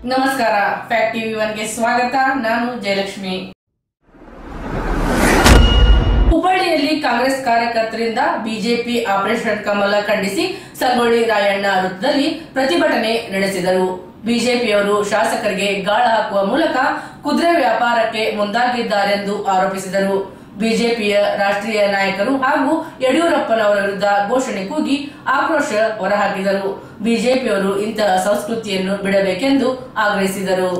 ನಮಸ್ಕಾರ fact TV ಒನ್ಗೆ ಸ್ವಾಗತ ನಾನು ಜಯಲಕ್ಷ್ಮಿ ಹುಬ್ಬಳ್ಳಿಯಲ್ಲಿ ಕಾಂಗ್ರೆಸ್ ಕಾರ್ಯಕರ್ತರಿಂದ ಬಿಜೆಪಿ ಆಪರೇಷನ್ ಕಮಲ ಖಂಡಿಸಿ ಸಂಗೊಳ್ಳಿ ರಾಯಣ್ಣ ವೃತ್ತದಲ್ಲಿ ಪ್ರತಿಭಟನೆ ನಡೆಸಿದರು ಬಿಜೆಪಿಯವರು ಶಾಸಕರಿಗೆ ಗಾಳ ಹಾಕುವ ಮೂಲಕ ಕುದುರೆ ವ್ಯಾಪಾರಕ್ಕೆ ಮುಂದಾಗಿದ್ದಾರೆಂದು ಆರೋಪಿಸಿದರು ಬಿಜೆಪಿಯ ರಾಷ್ಟ್ರೀಯ ನಾಯಕರು ಹಾಗೂ ಯಡಿಯೂರಪ್ಪನವರ ವಿರುದ್ಧ ಘೋಷಣೆ ಕೂಗಿ ಆಕ್ರೋಶ ಹೊರಹಾಕಿದರು ಬಿಜೆಪಿಯವರು ಇಂತಹ ಸಂಸ್ಕೃತಿಯನ್ನು ಬಿಡಬೇಕೆಂದು ಆಗ್ರಹಿಸಿದರು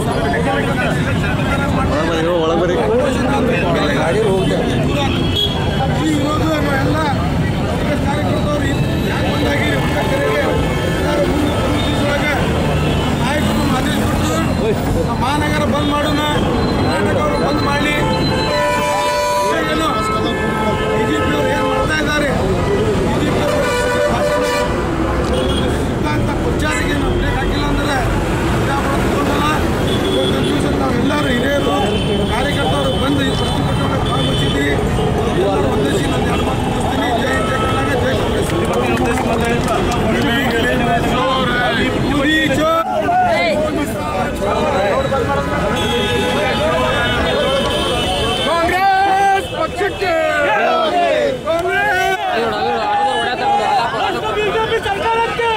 ಈ ಇರೋದು ಎಲ್ಲ ಕಾಂಗ್ರೆಸ್ ಕಾರ್ಯಕರ್ತರು ಯಾಕೆ ಬಂದಾಗಿ ಊಟ ಕರೆಗೆ ಎಲ್ಲರೂ ಮುಂದೆ ಒಂದು ದಿವಸದೊಳಗೆ ನಾಯಕರು ಆದೇಶ ಕೊಟ್ಟರು ಆ ಮಹಾನಗರ ಬಂದ್ ಮಾಡೋಣ ಕರ್ನಾಟಕ ಅವರು ಬಂದ್ ಮಾಡಲಿ ಏನು ಬಿ ಜೆ ಪಿಯವರು ಏನು ಮಾಡ್ತಾ ಇದ್ದಾರೆ ಬಿ ಜೆ ಸಿದ್ಧಾಂತ ಪ್ರಚಾರಕ್ಕೆ ನಾವು ಬ್ರೇಕ್ ಹಾಕಿಲ್ಲ ಅಂದ್ರೆ ಪ್ರಜಾಪ್ರಭುತ್ವ ತಗೊಂಡಲ್ಲ ಇವತ್ತಿನ ದಿವಸ ನಾವೆಲ್ಲರೂ ಹಿರಿಯರು ಕಾರ್ಯಕರ್ತರು ಬಂದು ಈ ಪ್ರತಿಭಟನೆ ಭಾಗವಹಿಸಿದ್ದೀವಿ ಎಲ್ಲರೂ ಒಂದಿಸಿ ನಾನು ಎರಡು ಮಾತು ಮುಗಿಸ್ತೀನಿ ಜೈ ಹಿಂದ್, ಜೈ ಕರ್ನಾಟಕ ಜೈ ಕಾಂಗ್ರೆಸ್ ಪೂರಿ ಜೋ ಕಾಂಗ್ರೆಸ್ ಪಕ್ಷಕ್ಕೆ ಕಾಂಗ್ರೆಸ್ ಬಿಜೆಪಿ ಸರ್ಕಾರಕ್ಕೆ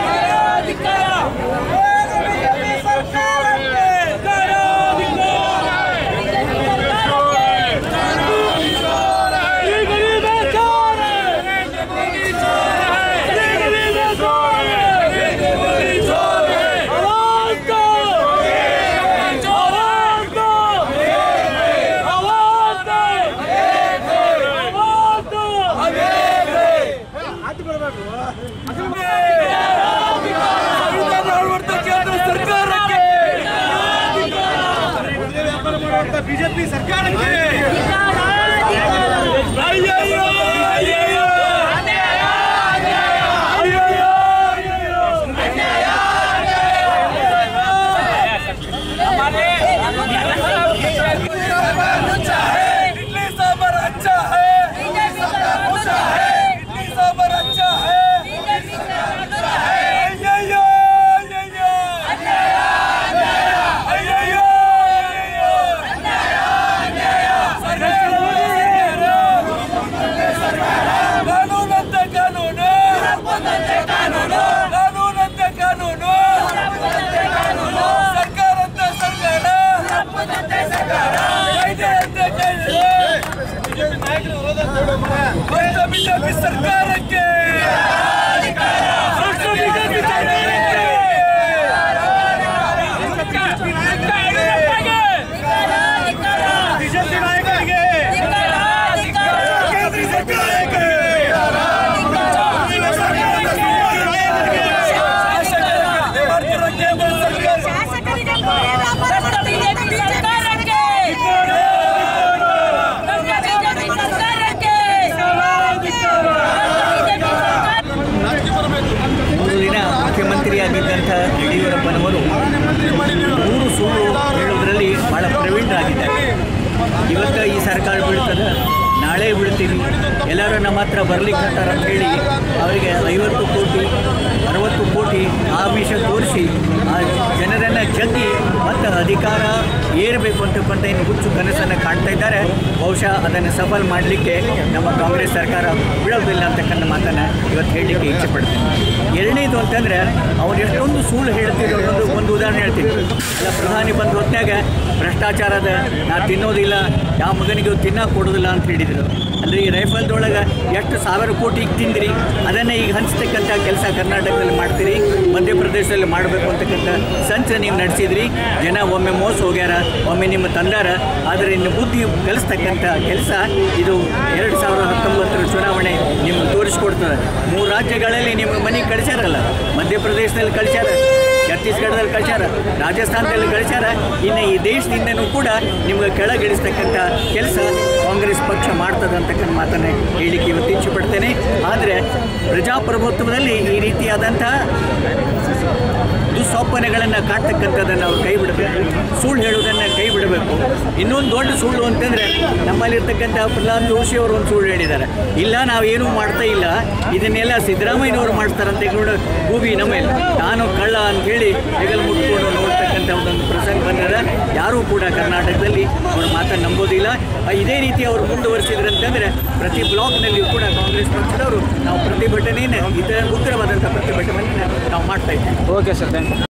ಬಿಜೆಪಿ ಸರ್ಕಾರಕ್ಕೆ ಅಯ್ಯಯ್ಯೋ ಅಯ್ಯಯ್ಯೋ इडली सांभर अच्छा है इडली सांभर अच्छा है अय्यಯ್ಯೋ अय्यಯ್ಯೋ अय्यಯ್ಯೋ ಕಾನೂನಂತೆ ಕಾನೂನು ಕಾನೂನಂತೆ ಕಾನೂನು ಸರ್ಕಾರಂತೆ ಸರ್ಕಾರ ಕಾಯ್ದೆಯಂತೆ ಕಾಯ್ದೆ ಭ್ರಷ್ಟ ಬಿಜೆಪಿ ಸರ್ಕಾರಕ್ಕೆ ಭ್ರಷ್ಟ ಬಿಜೆಪಿ ಸರ್ಕಾರಕ್ಕೆ ಬಿಜೆಪಿ ನಾಯಕರಿಗೆ ಕೇಂದ್ರ ಸರ್ಕಾರಕ್ಕೆ ಶಾಸಕರಿಗೆ ಮಾಡ್ತಿರೋ ಕೇಂದ್ರ ಸರ್ಕಾರ ಮೂರು ದಿನ ಮುಖ್ಯಮಂತ್ರಿಯಾಗಿದ್ದಂಥ ಯಡಿಯೂರಪ್ಪನವರು ಮೂರು ಸುಳ್ಳು ಹೇಳುವುದರಲ್ಲಿ ಭಾಳ ಪ್ರವೀಣರಾಗಿದ್ದಾರೆ ಇವತ್ತು ಈ ಸರ್ಕಾರ ಬೀಳ್ತದೆ ನಾಳೆ ಬೀಳ್ತೀವಿ ಎಲ್ಲರೂ ನಮ್ಮ ಹತ್ರ ಬರ್ಲಿಕ್ಕೆ ಹತ್ತಾರ ಅಂತ ಹೇಳಿ ಅವರಿಗೆ ಐವತ್ತು ಕೋಟಿ ಅರವತ್ತು ಕೋಟಿ ಆಮಿಷ ತೋರಿಸಿ ಆ ಜನರನ್ನು ಜಗ್ಗಿ ಮತ್ತು ಅಧಿಕಾರ ಏರಬೇಕು ಅಂತಕ್ಕಂಥ ಏನು ಹುಚ್ಚು ಕನಸನ್ನು ಕಾಣ್ತಾ ಇದ್ದಾರೆ ಬಹುಶಃ ಅದನ್ನು ಸಫಲ ಮಾಡಲಿಕ್ಕೆ ನಮ್ಮ ಕಾಂಗ್ರೆಸ್ ಸರ್ಕಾರ ಬೀಳೋದಿಲ್ಲ ಅಂತಕ್ಕಂಥ ಮಾತನ್ನು ಇವತ್ತು ಹೇಳಲಿಕ್ಕೆ ಇಚ್ಛೆ ಪಡ್ತೀನಿ ಎರಡನೇದು ಅಂತಂದರೆ ಅವ್ರು ಎಷ್ಟೊಂದು ಸುಳ್ಳು ಹೇಳ್ತಿದ್ರು ಅನ್ನೋದು ಒಂದು ಉದಾಹರಣೆ ಹೇಳ್ತೀನಿ ಅಲ್ಲ ಪ್ರಧಾನಿ ಬಂದ ಹೊತ್ನ್ಯಾಗ ಭ್ರಷ್ಟಾಚಾರದ ನಾ ತಿನ್ನೋದಿಲ್ಲ ಯಾವ ಮಗನಿಗೂ ತಿನ್ನಕ್ಕೆ ಕೊಡೋದಿಲ್ಲ ಅಂತ ಹೇಳಿದರು ಅಂದರೆ ಈ ರೈಫಲ್ದೊಳಗೆ ಎಷ್ಟು ಸಾವಿರ ಕೋಟಿ ಈಗ ತಿಂದ್ರಿ ಅದನ್ನೇ ಈಗ ಹಂಚ್ತಕ್ಕಂಥ ಕೆಲಸ ಕರ್ನಾಟಕದಲ್ಲಿ ಮಾಡ್ತೀರಿ ಮಧ್ಯಪ್ರದೇಶದಲ್ಲಿ ಮಾಡಬೇಕು ಅಂತಕ್ಕಂಥ ಸಂಚ ನೀವು ನಡೆಸಿದ್ರಿ ಜನ ಒಮ್ಮೆ ಮೋಸ ಹೋಗ್ಯಾರ ಒಮ್ಮೆ ನಿಮ್ಮ ತಂದಾರ ಆದರೆ ಇನ್ನು ಬುದ್ಧಿ ಕಲಿಸ್ತಕ್ಕಂಥ ಕೆಲಸ ಇದು ಎರಡು ಸಾವಿರದ ಹತ್ತೊಂಬತ್ತರ ಚುನಾವಣೆ ನಿಮ್ಗೆ ತೋರಿಸ್ಕೊಡ್ತದೆ ಮೂರು ರಾಜ್ಯಗಳಲ್ಲಿ ನಿಮಗೆ ಮನೆಗೆ ಕಳಿಸ್ಯಾರಲ್ಲ ಮಧ್ಯಪ್ರದೇಶದಲ್ಲಿ ಕಳಿಸ್ಯಾರ ಛತ್ತೀಸ್ಗಢದಲ್ಲಿ ಕಳಿಸ್ಯಾರ ರಾಜಸ್ಥಾನದಲ್ಲಿ ಕಳಿಸ್ಯಾರ ಇನ್ನು ಈ ದೇಶದಿಂದನೂ ಕೂಡ ನಿಮ್ಗೆ ಕೆಳಗಿಳಿಸ್ತಕ್ಕಂಥ ಕೆಲಸ ಕಾಂಗ್ರೆಸ್ ಪಕ್ಷ ಮಾಡ್ತದೆ ಅಂತಕ್ಕಂಥ ಮಾತನ್ನು ಹೇಳಿಕ್ಕೆ ಇವತ್ತು ಇಚ್ಛೆ ಪಡ್ತೇನೆ ಆದರೆ ಪ್ರಜಾಪ್ರಭುತ್ವದಲ್ಲಿ ಈ ರೀತಿಯಾದಂಥ ದುಸ್ಸೊಪ್ಪನೆಗಳನ್ನು ಕಾಡ್ತಕ್ಕಂಥದ್ದನ್ನು ಅವ್ರು ಕೈ ಬಿಡಬೇಕು ಸುಳ್ಳು ಹೇಳೋದನ್ನು ಕೈ ಬಿಡಬೇಕು ಇನ್ನೊಂದು ದೊಡ್ಡ ಸುಳ್ಳು ಅಂತಂದರೆ ನಮ್ಮಲ್ಲಿರ್ತಕ್ಕಂಥ ಪ್ರಹ್ಲಾದ್ ಜೋಶಿ ಅವರು ಒಂದು ಸುಳ್ಳು ಹೇಳಿದ್ದಾರೆ ಇಲ್ಲ ನಾವೇನೂ ಮಾಡ್ತಾ ಇಲ್ಲ ಇದನ್ನೆಲ್ಲ ಸಿದ್ದರಾಮಯ್ಯನವರು ಮಾಡ್ತಾರಂತ ಕೂಡ ಗೂಬಿ ನಮ್ಮ ಮೇಲೆ ನಾನು ಕಳ್ಳ ಅಂತ ಹೇಳಿ ಹೆಗಲು ಮುಟ್ಕೊಂಡು ನೋಡ್ತಕ್ಕಂಥ ಬೀಳುವಂಥ ಒಂದೊಂದು ಪ್ರಸಂಗ ಬಂದರೆ ಯಾರೂ ಕೂಡ ಕರ್ನಾಟಕದಲ್ಲಿ ಅವ್ರ ಮಾತನ್ನು ನಂಬೋದಿಲ್ಲ ಆ, ಇದೇ ರೀತಿ ಅವರು ಮುಂದುವರಿಸಿದ್ರು ಅಂತಂದರೆ ಪ್ರತಿ ಬ್ಲಾಕ್ನಲ್ಲಿಯೂ ಕೂಡ ಕಾಂಗ್ರೆಸ್ ಪಕ್ಷದವರು ನಾವು ಪ್ರತಿಭಟನೆಯನ್ನು ಇತರ ಉಗ್ರವಾದಂಥ ಪ್ರತಿಭಟನೆಯನ್ನು ನಾವು ಮಾಡ್ತಾ ಇದ್ದೇವೆ ಓಕೆ ಸರ್ ಥ್ಯಾಂಕ್ ಯು